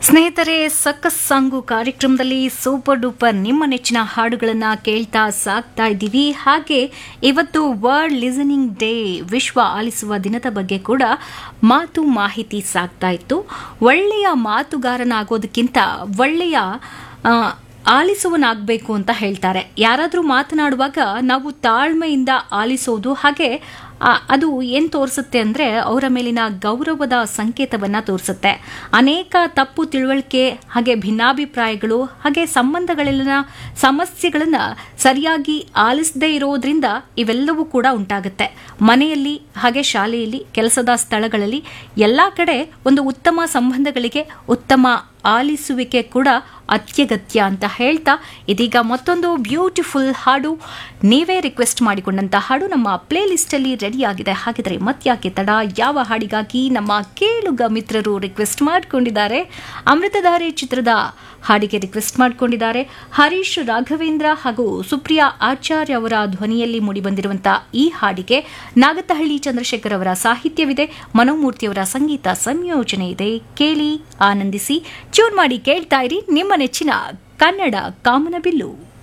ಸ್ನೇಹಿತರೆ ಸಕ್ಕಸ್ ಸಾಂಗು ಕಾರ್ಯಕ್ರಮದಲ್ಲಿ ಸೂಪರ್ ಡೂಪರ್ ನಿಮ್ಮ ನೆಚ್ಚಿನ ಹಾಡುಗಳನ್ನು ಕೇಳ್ತಾ ಸಾಕ್ತಾ ಇದ್ದೀವಿ ಹಾಗೆ ಇವತ್ತು ವರ್ಲ್ಡ್ ಲಿಸನಿಂಗ್ ಡೇ ವಿಶ್ವ ಆಲಿಸುವ ದಿನದ ಬಗ್ಗೆ ಕೂಡ ಮಾತು ಮಾಹಿತಿ ಸಾಕ್ತಾ ಇತ್ತು ಒಳ್ಳೆಯ ಮಾತುಗಾರನಾಗೋದಕ್ಕಿಂತ ಒಳ್ಳೆಯ ಆ, ಆಲಿಸುವನಾಗಬೇಕು ಅಂತ ಹೇಳ್ತಾರೆ ಯಾರಾದರೂ ಮಾತನಾಡುವಾಗ ನಾವು ತಾಳ್ಮೆಯಿಂದ ಆಲಿಸೋದು ಹಾಗೆ ಆ, ಅದು ಏನು ತೋರಿಸುತ್ತೆ ಅಂದರೆ ಅವರ ಮೇಲಿನ ಗೌರವದ ಸಂಕೇತವನ್ನು ತೋರಿಸುತ್ತೆ ಅನೇಕ ತಪ್ಪು ತಿಳುವಳಿಕೆ ಹಾಗೆ ಭಿನ್ನಾಭಿಪ್ರಾಯಗಳು ಹಾಗೆ ಸಂಬಂಧಗಳಲ್ಲಿನ ಸಮಸ್ಯೆಗಳನ್ನು ಸರಿಯಾಗಿ ಆಲಿಸದೇ ಇರೋದ್ರಿಂದ ಇವೆಲ್ಲವೂ ಕೂಡ ಉಂಟಾಗುತ್ತೆ ಮನೆಯಲ್ಲಿ ಹಾಗೆ ಶಾಲೆಯಲ್ಲಿ ಕೆಲಸದ ಸ್ಥಳಗಳಲ್ಲಿ ಎಲ್ಲ ಕಡೆ ಒಂದು ಉತ್ತಮ ಸಂಬಂಧಗಳಿಗೆ ಉತ್ತಮ ಆಲಿಸುವಿಕೆ ಕೂಡ ಅತ್ಯಗತ್ಯ ಅಂತ ಹೇಳ್ತಾ ಇದೀಗ ಮತ್ತೊಂದು ಬ್ಯೂಟಿಫುಲ್ ಹಾಡು ನೀವೇ ರಿಕ್ವೆಸ್ಟ್ ಮಾಡಿಕೊಂಡಂತ ಹಾಡು ನಮ್ಮ ಪ್ಲೇ ಲಿಸ್ಟಲ್ಲಿ ರೆಡಿ ಆಗಿದೆ ಹಾಗಿದ್ರೆ ಮತ್ಯಾಕೆ ತಡ ಯಾವ ಹಾಡಿಗಾಗಿ ನಮ್ಮ ಕೇಳುಗ ಮಿತ್ರರು ರಿಕ್ವೆಸ್ಟ್ ಮಾಡಿಕೊಂಡಿದ್ದಾರೆ ಅಮೃತಧಾರೆ ಚಿತ್ರದ ಹಾಡಿಗೆ ರಿಕ್ವೆಸ್ಟ್ ಮಾಡಿಕೊಂಡಿದ್ದಾರೆ ಹರೀಶ್ ರಾಘವೇಂದ್ರ ಹಾಗೂ ಸುಪ್ರಿಯಾ ಆಚಾರ್ಯ ಅವರ ಧ್ವನಿಯಲ್ಲಿ ಮೂಡಿಬಂದಿರುವಂತಹ ಈ ಹಾಡಿಗೆ ನಾಗತಹಳ್ಳಿ ಚಂದ್ರಶೇಖರ್ ಅವರ ಸಾಹಿತ್ಯವಿದೆ ಮನೋಮೂರ್ತಿಯವರ ಸಂಗೀತ ಸಂಯೋಜನೆ ಇದೆ ಕೇಳಿ ಆನಂದಿಸಿ ಟ್ಯೂನ್ ಮಾಡಿ ಕೇಳ್ತಾ ಇರಿ ನಿಮ್ಮ ನೆಚ್ಚಿನ ಕನ್ನಡ ಕಾಮನಬಿಲ್ಲು